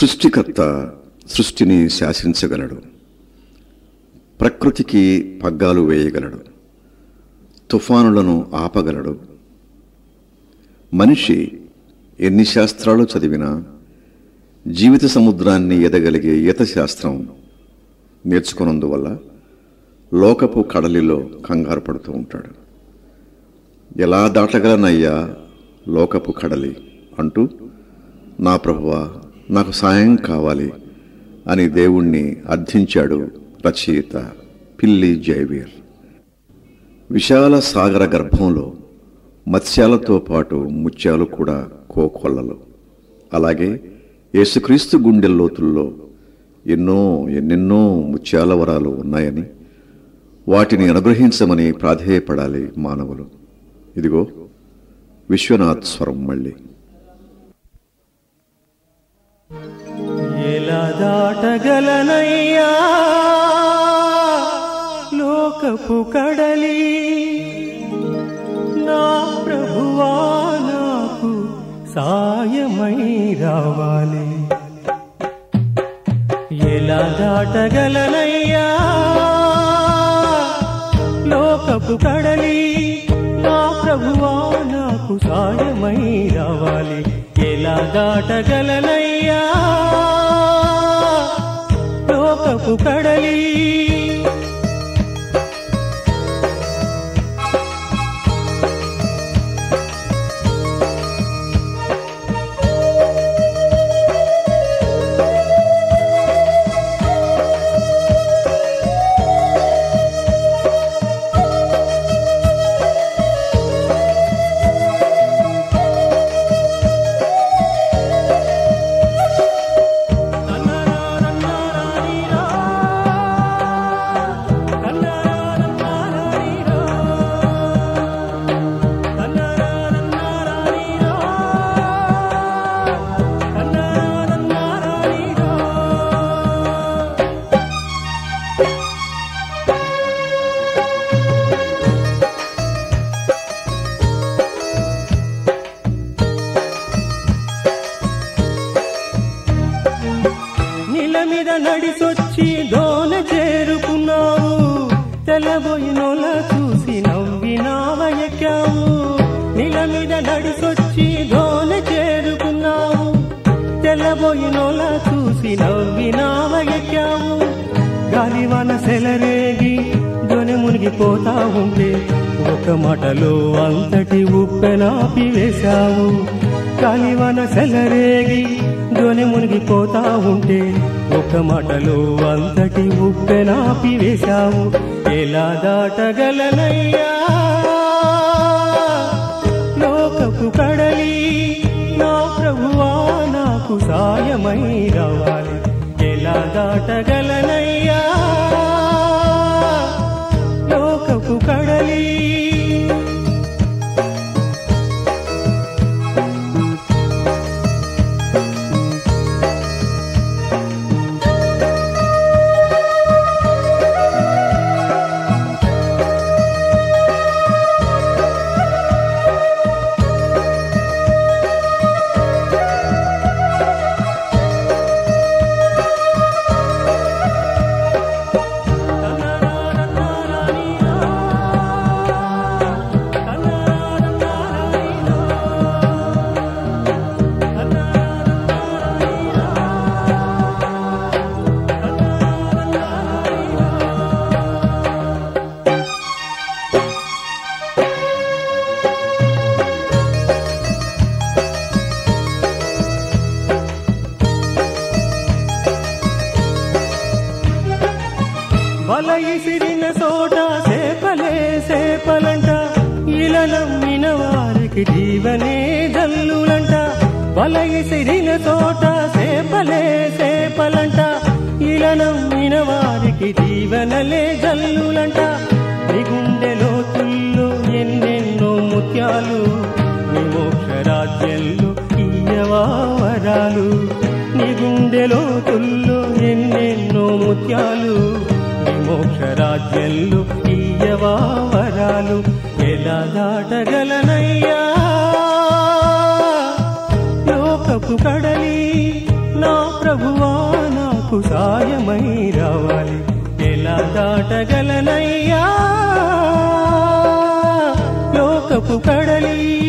సృష్టికర్త సృష్టిని శాసించగలడు ప్రకృతికి పగ్గాలు వేయగలడు తుఫానులను ఆపగలడు మనిషి ఎన్ని శాస్త్రాలు చదివినా జీవిత సముద్రాన్ని ఎదగలిగే ఈత శాస్త్రం నేర్చుకున్నందువల్ల లోకపు కడలిలో కంగారు పడుతూ ఉంటాడు ఎలా దాటగలనయ్యా లోకపు కడలి అంటూ నా ప్రభువా నాకు సాయం కావాలి అని దేవుణ్ణి అర్థించాడు రచయిత పిల్లి జైవీర్ విశాల సాగర గర్భంలో మత్స్యాలతో పాటు ముత్యాలు కూడా కోకొల్లలు అలాగే యేసుక్రీస్తు గుండె లోతుల్లో ఎన్నో ఎన్నెన్నో ముత్యాల వరాలు ఉన్నాయని వాటిని అనుగ్రహించమని ప్రాధేయపడాలి మానవులు ఇదిగో విశ్వనాథ్ స్వరం మళ్ళీ ఎలా దాటగలనయ్యా లోకపు కడలి నా ప్రభువా నాకు సాయమై రావాలి ఎలా దాటగలనయ్యా లోకపు కడలి నా ప్రభువా నాకు సాయమై రావాలి ఎలా దాటగలనయ్యా లోకపు కడలి నీళ్ళ మీద నడిసొచ్చి దోన చేరుకున్నావు తెల్లబోయినోల చూసి నవ్వినావ ఎక్కావు నీళ్ళ మీద నడిసొచ్చి దోన చేరుకున్నావు తెల్లబోయినోల చూసి నవ్వినావ ఎక్కావు గాలివాన సెలరేగి దొని మునిగిపోతా ఉంటే ఒక మాటలో అంతటి ఉప్పెనాపి వేశావు గాలివాన సెలరేగి దొని మునిగిపోతా ఉంటే ఒక మాటలో అంతటి ఉప్పెనాపి వేశావు ఎలా దాటగలనయ్యా లోకపు కడలి నా ప్రభువా నాకు సాయమై రావాలి ఎలా దాటగలనయ్యా లోకపు కడలి వల ఇసిరిన చోట సేపలే సేపలంట ఇలా నమ్మిన వారికి జీవనే జల్లులంట వల ఇసిరిన చోట సేపలే సేపలంట ఇలా నమ్మిన వారికి జీవనలే జల్లులంట నీ గుండె లోతుల్లో ఎన్నెన్నో ముత్యాలు నీ మోక్ష రాజ్యంలో ఇయ్యవా వరాలు నీ గుండె లోతుల్లో ఎన్నెన్నో ముత్యాలు నీ మోక్ష రాజ్యంలో ఇయ్యవా వరాలు ఎలా దాటగలనయ్యా లోకపు కడలి నా ప్రభువా నాకు సాయమై రావాలి ఎలా దాటగలనయ్యా లోకపు కడలి